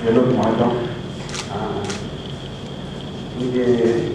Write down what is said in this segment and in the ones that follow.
எல்லோருக்கும் வணக்கம் ஆஹ் இங்கே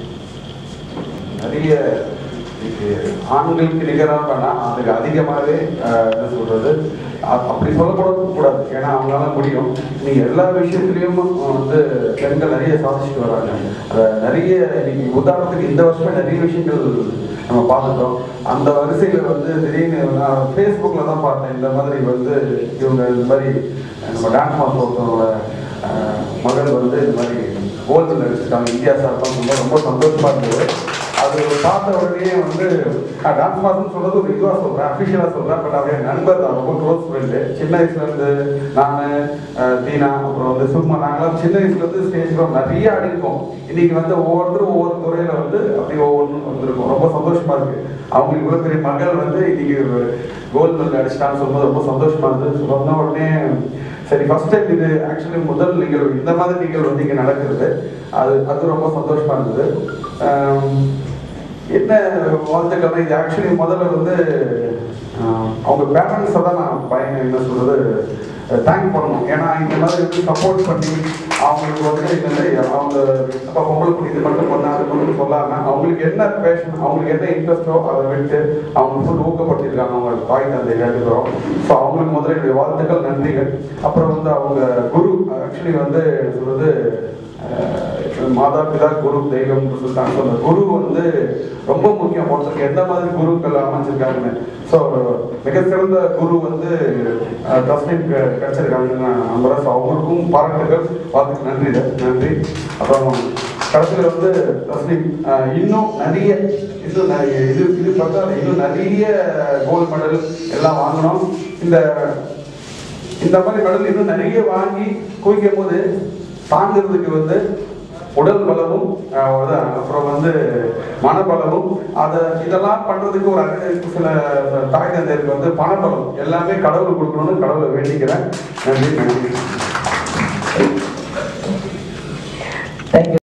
நிறைய இது ஆண்களுக்கு நிகராக வேணாம் அதுக்கு அதிகமாகவே ஆஹ், என்ன சொல்றது அ- அப்படி சொல்லக்கூட கூடாது ஏன்னா அவங்களால முடியும் நீங்க எல்லா விஷயத்துலையும் வந்து பெண்கள் நிறைய சாதிச்சுட்டு வராங்க அதை நிறைய இன்னைக்கு உதாரணத்துக்கு இந்த வருஷமே நிறைய விஷயங்கள் நம்ம பார்த்துட்டோம் அந்த வரிசையில வந்து திடீர்னு நான் ஃபேஸ்புக்கில் தான் பார்த்தேன் இந்த மாதிரி வந்து இவங்க இந்த மாதிரி நம்ம டான்ஸ் மாஸ்டர் ஒருத்தவங்களோட ஆஹ், மகள் வந்து இந்த மாதிரி கோல்டு நடிச்சிருக்காங்க இந்தியா சார்பாக ரொம்ப ரொம்ப சந்தோஷமா இருந்தது அது பார்த்த உடனே வந்து நான் டான்ஸ் மாஸ்டர்னு சொல்றது ஒரு இதுவாக சொல்றேன் அஃபிஷியலாக சொல்றேன் பட் அவர் என் நண்பர் தான் ரொம்ப க்ளோஸ் ஃப்ரெண்டு சின்ன வயசுல இருந்து நான் தீனா அப்புறம் வந்து சும்மா நாங்களாம் சின்ன வயசுல இருந்து ஸ்டேஜ்ல நிறைய ஆடி இருக்கோம் இன்னைக்கு வந்து ஒவ்வொருத்தரும் ஒவ்வொரு துறையில வந்து அப்படி ஒவ்வொன்றும் வந்திருக்கும் ரொம்ப சந்தோஷமா இருக்கு அவங்களுக்கு இவ்வளவு பெரிய மகள் வந்து இன்னைக்கு கோல்டு மெடல் அடிச்சிட்டான்னு சொல்லும்போது ரொம்ப சந்தோஷமா இருந்தது சொன்ன உடனே சரி ஃபர்ஸ்ட் டைம் இது ஆக்சுவலி முதல் நிகழ்வு இந்த மாதிரி நிகழ்வு வந்து இங்கே நடக்கிறது அது அது ரொம்ப சந்தோஷமா இருந்தது ஆம், என்ன வாழ்த்துக்கள்னா இது ஆக்சுவலி முதல்ல வந்து ஆஹ், அவங்க பேரண்ட்ஸை தான் நான் பையன் என்ன சொல்றது தேங்க் பண்ணணும் ஏன்னா இந்த மாதிரி வந்து சப்போர்ட் பண்ணி அவங்களுக்கு வந்து இந்த மாதிரி அவங்க அப்பா பொம்பளை குடி இது மட்டும் பண்ண அது மட்டும் சொல்லாம அவங்களுக்கு என்ன பேஷன் அவங்களுக்கு என்ன இன்ட்ரெஸ்டோ அதை விட்டு அவங்க ஃபுல் ஊக்கப்படுத்தியிருக்காங்க அவங்க தாய் தந்தை ரெண்டு பேரும் ஸோ அவங்களுக்கு முதல்ல என்னுடைய வாழ்த்துக்கள் நன்றிகள் அப்புறம் வந்து அவங்க குரு ஆக்சுவலி வந்து சொல்றது அஹ், மாதா பிதா குரு தெய்வம்னு சொல்லிட்டாங்க ஸோ அந்த குரு வந்து ரொம்ப முக்கியம் ஒருத்தருக்கு எந்த மாதிரி குருக்கள் அமைஞ்சிருக்காங்கன்னு ஸோ மிக சிறந்த குரு வந்து தஸ்லிம் கிடைச்சிருக்காங்கன்னு நான் நம்புறேன் ஸோ அவங்களுக்கும் பாராட்டுகள் வாழ்த்துக்கு நன்றி சார் நன்றி அப்புறம் கடைசியில் வந்து தஸ்லிம் அஹ், இன்னும் நிறைய இன்னும் நிறைய இது இது பார்த்தா இன்னும் நிறைய கோல்டு மெடல் எல்லாம் வாங்கணும் இந்த இந்த மாதிரி மெடல் இன்னும் நிறைய வாங்கி குவிக்கும் போது தாங்கிறதுக்கு வந்து உடல் பலமும் அஹ், அதான், அப்புறம் வந்து மனபலமும் அதை இதெல்லாம் பண்றதுக்கு ஒரு அங்க- சில தாய் தந்தையருக்கு வந்து பணபலம் எல்லாமே கடவுள் கொடுக்கணும்னு கடவுளை வேண்டிக்கிறேன் நன்றி நன்றி தேங்க்யூ